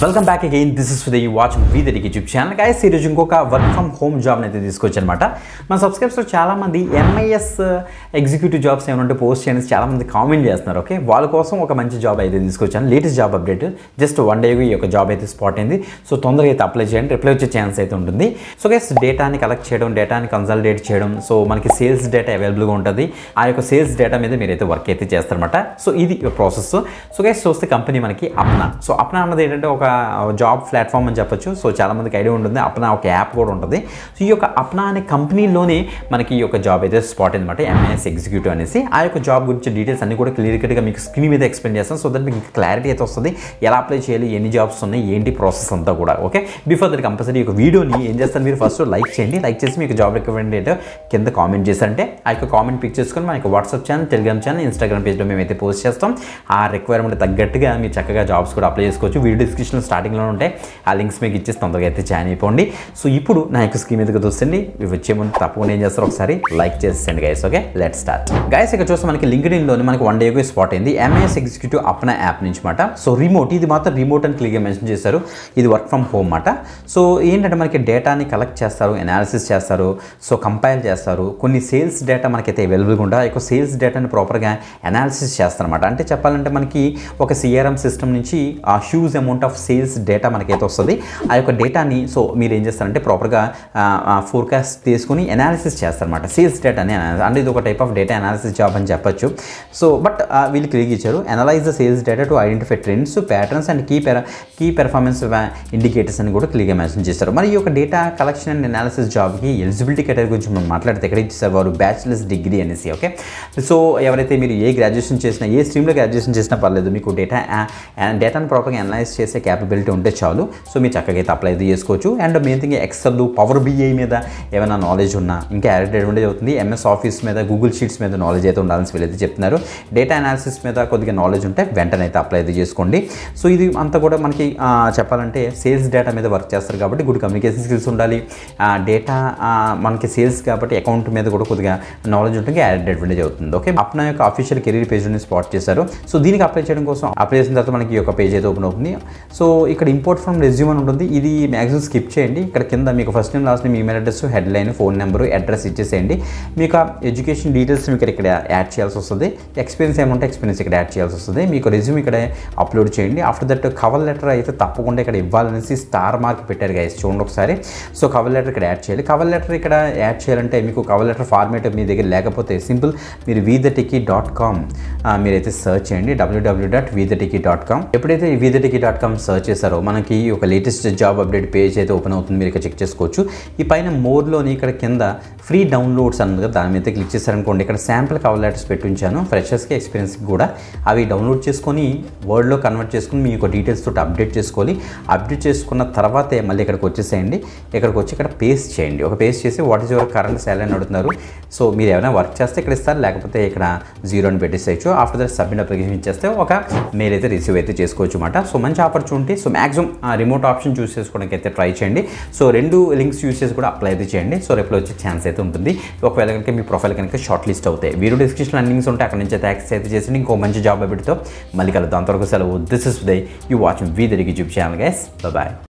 welcome back again this is the you watch వి దరికి YouTube channel guys ఈరోజు ఇంకొక వర్క్ ఫ్రమ్ హోమ్ జాబ్ అయితే తీసుకొచ్చనమాట మన సబ్స్క్రైబర్స్లో చాలామంది ఎంఐఎస్ ఎగ్జిక్యూటివ్ జాబ్స్ ఏమంటే పోస్ట్ చేయడానికి చాలామంది కామెంట్ చేస్తున్నారు ఓకే వాళ్ళ కోసం ఒక మంచి జాబ్ అయితే తీసుకొచ్చాను latest job update just one day ఈ యొక్క జాబ్ అయితే స్పాట్ అయింది సో తొందరగా అయితే అప్లై చేయండి రిప్లై వచ్చే ఛాన్స్ అయితే ఉంటుంది సో గైస్ డేటాని కలెక్ట్ చేయడం డేటాని కన్సల్టేట్ చేయడం సో మనకి సేల్స్ డేటా అవైలబుల్గా ఉంటుంది ఆ యొక్క సేల్స్ డేటా మీద మీరైతే వర్క్ అయితే చేస్తారనమాట సో ఇది ప్రాసెస్ సో గైస్ చూస్తే కంపెనీ మనకి అప్నా సో అప్నా అన్నది ఏంటంటే ఒక జాబ్ ప్లాట్ఫామ్ అని చెప్పొచ్చు సో చాలా మందికి ఐడియా ఉంటుంది అప్నా ఒక యాప్ కూడా ఉంటుంది సో ఈ యొక్క అప్నా అనే కంపెనీలోనే మనకి ఈ యొక్క జాబ్ అయితే స్పాట్ అనమాట ఎంఐఎస్ ఎగ్జిక్యూటివ్ అనేసి ఆ యొక్క జాబ్ గురించి డీటెయిల్స్ అన్ని కూడా క్లియర్ కట్గా మీకు స్క్రీన్ మీద ఎక్స్ప్లెయిన్ చేస్తాను సో దట్ మీకు క్లారిటీ అయితే వస్తుంది ఎలా అప్లై చేయాలి ఎన్ని జాబ్స్ ఉన్నాయి ఏంటి ప్రాసెస్ అంతా కూడా ఓకే బిఫోర్ దట్ కంపల్సరీ ఒక వీడియోని ఏం చేస్తారు మీరు ఫస్ట్ లైక్ చేయండి లైక్ చేసి మీకు జాబ్ రికమెండ్ అయితే కింద కామెంట్ చేశారంటే ఆ యొక్క కామెంట్ పిక్ చేసుకొని మన యొక్క WhatsApp channel Telegram channel Instagram పేజ్లో మేమైతే పోస్ట్ చేస్తాం ఆ రిక్వైర్మెంట్ తగ్గట్టుగా మీరు చక్కగా జాబ్స్ కూడా అప్లై చేసుకోవచ్చు వీడియో డిస్క్రిప్షన్ స్టార్టింగ్లో ఉంటాయి ఆ లింక్స్ మీకు ఇచ్చేసి తొందరగా అయితే జాయిన్ అయిపోండి సో ఇప్పుడు నా యొక్క స్క్రీన్ మీదకి చూస్తుంది ఇవి వచ్చే ముందు తప్పకుండా ఏం చేస్తారు ఒకసారి లైక్ చేసేయండి guys okay let start guys ఇక్కడ చూస్తే మనకి లింక్డ్ ఇన్లోని మనకి వన్ డేకి స్పాట్ అయింది ఎంఐఎస్ ఎగ్జిక్యూటివ్ అప్నా యాప్ నుంచి మాట సో రిమోట్ ఇది మాత్రం రిమోట్ అని క్లియర్గా మెన్షన్ చేశారు ఇది వర్క్ ఫ్రమ్ హోమ్ మాట సో ఏంటంటే మనకి డేటాని కలెక్ట్ చేస్తారు అనాలిసిస్ చేస్తారు సో కంపైల్ చేస్తారు కొన్ని సేల్స్ డేటా మనకైతే అవైలబుల్గా ఉంటుంది ఆ యొక్క సేల్స్ డేటాని ప్రాపర్గా అనాలిసిస్ చేస్తారనమాట అంటే చెప్పాలంటే మనకి ఒక సిఆర్ఎం సిస్టమ్ నుంచి ఆ huge amount of sales data మనకైతే వస్తుంది ఆ యొక్క డేటాని సో మీరు ఏం చేస్తారంటే ప్రాపర్గా ఫోర్కాస్ట్ తీసుకుని అనాలిసిస్ చేస్తారనమాట సేల్స్ డేటాని అంటే ఇది ఒక type of data analysis job అని చెప్పొచ్చు సో బట్ వీళ్ళు క్లియర్ ఇచ్చారు analyse the sales data to identify trends patterns and key per key performance indicators అని కూడా క్లియర్గా మెన్షన్ చేస్తారు మరి ఈ యొక్క డేటా కలెక్షన్ అండ్ అనాలిసిస్ జాబ్కి ఎలిజిబిలిటీ కేటగిరీ గురించి మనం మాట్లాడితే ఎక్కడ ఇచ్చేసారు వారు బ్యాచిలర్స్ డిగ్రీ అనేసి ఓకే సో ఎవరైతే మీరు ఏ గ్రాడ్యుయేషన్ చేసినా ఏ స్ట్రీమ్లో గ్రాడ్యుయేషన్ చేసినా పర్లేదు మీకు డేటా డేటాను ప్రాపర్గా అనలైజ్ చేసే క్యాపబిలిటీ ఉంటే చాలు సో మీరు చక్కగా అయితే అప్లై అయితే చేసుకోవచ్చు and main thing Excel Power BI మీద ఏమైనా నాలెడ్జ్ ఉన్నా ఇంకా యాడ్ అడ్వాంటేజ్ అవుతుంది ఎంఎస్ ఆఫీస్ మీద గూగుల్ షీట్స్ మీద నాలెడ్జ్ అయితే ఉండాలని వీళ్ళైతే చెప్తున్నారు డేటా అనాలిసిస్ మీద కొద్దిగా నాలెడ్జ్ ఉంటే వెంటనే అయితే అప్లై అయితే చేసుకోండి సో ఇది అంతా కూడా మనకి ఆ, చెప్పాలంటే సేల్స్ డేటా మీద వర్క్ చేస్తారు కాబట్టి గుడ్ కమ్యూనికేషన్ స్కిల్స్ ఉండాలి డేటా మనకి సేల్స్ కాబట్టి అకౌంట్ మీద కూడా కొద్దిగా నాలెడ్జ్ ఉంటుంది యాడ్ అడ్వాంటేజ్ అవుతుంది ఓకే అప్నా యొక్క అఫీషియల్ కెరీర్ పేజ్ని స్పాట్ చేశారు సో దీనికి అప్లై చేయడం కోసం అప్లై చేసిన తర్వాత మనకి ఈ యొక్క పేజ్ అయితే ఓపెన్ అవుతుంది సో ఇక్కడ ఇంపోర్ట్ ఫ్రమ్ రెజ్యూమ్ అని ఉంటుంది ఇది మ్యాక్సిమం స్కిప్ చేయండి ఇక్కడ కింద మీకు first name last name email address headline phone number address ఇచ్చేసేయండి మీకు ఆ ఎడ్యుకేషన్ డీటెయిల్స్ మీకు ఇక్కడ యాడ్ చేయాల్సి వస్తుంది ఎక్స్పీరియన్స్ ఏమంటే ఎక్స్పీరియన్స్ ఇక్కడ యాడ్ చేయాల్సి వస్తుంది మీకు రెజ్యూమ్ ఇక్కడ అప్లోడ్ చేయండి ఆఫ్టర్ దట్ కవర్ లెటర్ అయితే తప్పకుండా ఇక్కడ ఇవ్వాలనేసి స్టార్ మార్క్ పెట్టారు గైస్ చూడండి ఒకసారి సో కవర్ లెటర్ ఇక్కడ యాడ్ చేయాలి కవర్ లెటర్ ఇక్కడ యాడ్ చేయాలంటే మీకు కవర్ లెటర్ ఫార్మేట్ మీ దగ్గర లేకపోతే సింపుల్ మీరు వీదటికి డాట్ కామ్ మీరైతే సర్చ్ చేయండి డబ్ల్యూడబ్ల్యూ డాట్ వీదటికి డాట్ కామ్ ఎప్పుడైతే వీదటికి డాట్ కామ్ సర్చ్ చేశారో మనకి ఒక లేటెస్ట్ జాబ్ అప్డేట్ పేజ్ అయితే ఓపెన్ అవుతుంది మీరు ఇక్కడ చెక్ చేసుకోవచ్చు ఈ పైన మోర్లోని ఇక్కడ కింద ఫ్రీ డౌన్లోడ్స్ అన్నది కదా దాని మీద క్లిక్ చేశారనుకోండి ఇక్కడ శాంపుల్ కవర్ లెటర్స్ పెట్టి ఉంచాను ఫ్రెషర్స్కి ఎక్స్పీరియన్స్కి కూడా అవి డౌన్లోడ్ చేసుకొని వర్డ్లో కన్వర్ట్ చేసుకుని మీ యొక్క డీటెయిల్స్ తోటి అప్డేట్ చేసుకోవాలి అప్డేట్ చేసుకున్న తర్వాతే మళ్ళీ ఇక్కడికి వచ్చేసేయండి ఇక్కడికి వచ్చి ఇక్కడ పేస్ట్ చేయండి ఒక పేస్ట్ చేసి what is your current salary అని అడుగుతున్నారు సో మీరు ఏమైనా వర్క్ చేస్తే ఇక్కడ ఇస్తారు లేకపోతే ఇక్కడ జీరో అని పెట్టేసేయచ్చు ఆఫ్టర్ దట్ సబ్మిట్ అప్లికేషన్ ఇచ్చేస్తే ఒక మెయిల్ అయితే రిసీవ్ అయితే చేసుకోవచ్చు అనమాట సో మంచి opportunity so maximum remote option choose చేసుకోవడానికి అయితే ట్రై చేయండి సో రెండు లింక్స్ యూస్ చేసి కూడా అప్లై అయితే చేయండి సో రేపు వచ్చే ఛాన్స్ అయితే ఉంటుంది ఒకవేళ కనుక మీ ప్రొఫైల్ కనుక షార్ట్ లిస్ట్ అవుతాయి వీడియో డిస్క్రిప్షన్ లింక్స్ ఉంటే అక్కడ నుంచి అయితే యాక్సెస్ అయితే చేసి ఇంకో మంచి జాబ్ అబిట్తో మళ్ళీ కలుద్దాం అంతవరకు సెలవు this is the you watching వీ దరికి యూట్యూబ్ ఛానల్ గైస్ బాయ్